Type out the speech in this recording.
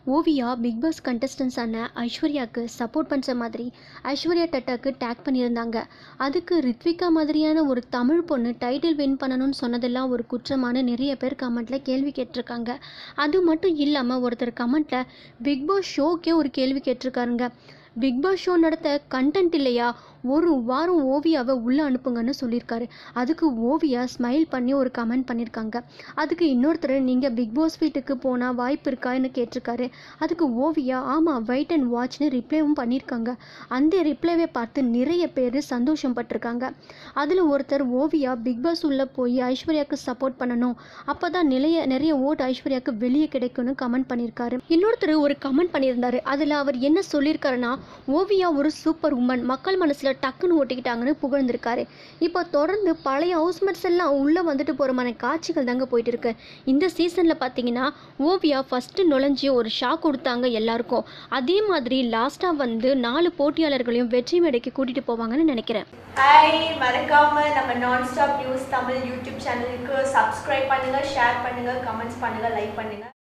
Oviya Bigg Boss கண்டஸ்டன்ஸான ஐஸ்வர்யாவுக்கு support பண்ணுற மாதிரி ஐஸ்வர்யா டட்டாக்கு டேக் பண்ணியிருந்தாங்க அதுக்கு ரித்விகா மாதிரியான ஒரு தமிழ் பொண்ணு டைட்டில் வின் பண்ணணும்னு சொன்னதெல்லாம் ஒரு குற்றமான நிறைய பேர் கமெண்ட்டில் கேள்வி கேட்டிருக்காங்க அது மட்டும் இல்லாமல் ஒருத்தர் கமெண்ட்டில் பிக் பாஸ் ஷோக்கே ஒரு கேள்வி கேட்டிருக்காருங்க பிக் பாஸ் ஷோ நடத்த கண்டென்ட் இல்லையா ஒரு வாரம் ஓவியாவை உள்ளே அனுப்புங்கன்னு சொல்லியிருக்காரு அதுக்கு ஓவியா ஸ்மைல் பண்ணி ஒரு கமெண்ட் பண்ணியிருக்காங்க அதுக்கு இன்னொருத்தர் நீங்கள் பிக் பாஸ் வீட்டுக்கு போனால் வாய்ப்பு இருக்கான்னு கேட்டிருக்காரு அதுக்கு ஓவியா ஆமாம் வெயிட் அண்ட் வாட்ச்னு ரிப்ளைவும் பண்ணியிருக்காங்க அந்த ரிப்ளைவை பார்த்து நிறைய பேர் சந்தோஷப்பட்டிருக்காங்க அதில் ஒருத்தர் ஓவியா பிக் பாஸ் உள்ளே போய் ஐஸ்வர்யாவுக்கு சப்போர்ட் பண்ணணும் அப்போ தான் நிறைய நிறைய ஓட் ஐஸ்வர்யாவுக்கு வெளியே கிடைக்கும்னு கமெண்ட் பண்ணியிருக்காரு இன்னொருத்தர் ஒரு கமெண்ட் பண்ணியிருந்தாரு அதில் அவர் என்ன சொல்லியிருக்காருன்னா ஓவியா ஒரு சூப்பர் உமன் மக்கள் மனசில் டக்குன்னு ஒட்டிக்கிட்டாங்கன்னு புகழ்ந்திருக்காரு இப்போ தொடர்ந்து பழைய ஹவுஸ்மேட்ஸ் எல்லாம் உள்ளே வந்துட்டு போகிறமான காட்சிகள் தாங்க போயிட்டு இருக்கு இந்த சீசனில் பார்த்தீங்கன்னா ஓவியா ஃபஸ்ட்டு நுழைஞ்சி ஒரு ஷாக் கொடுத்தாங்க எல்லாருக்கும் அதே மாதிரி லாஸ்ட்டாக வந்து நாலு போட்டியாளர்களையும் வெற்றி மேடைக்கு கூட்டிகிட்டு போவாங்கன்னு நினைக்கிறேன் ஹாய் மறக்காம நம்ம non stop news Tamil YouTube சேனலுக்கு சப்ஸ்கிரைப் பண்ணுங்க ஷேர் பண்ணுங்க கமெண்ட்ஸ் பண்ணுங்க லைக் பண்ணுங்க